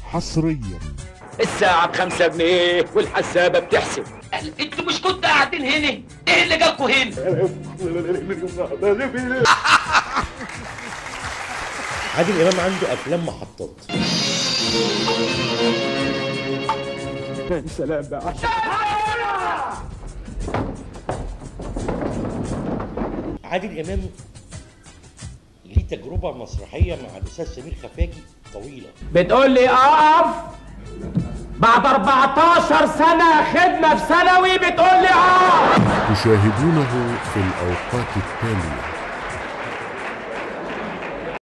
حصريا الساعة بخمسة جنيه والحسابة بتحسب انتوا مش كنتوا قاعدين هنا ايه اللي جابكوا هنا عادل امام عنده افلام محطات سلام بقى عادل امام ليه تجربه مسرحيه مع الاستاذ سمير خفاجي طويله بتقول لي اقف بعد 14 سنة خدمة في ثانوي بتقول لي اقف تشاهدونه في الأوقات التالية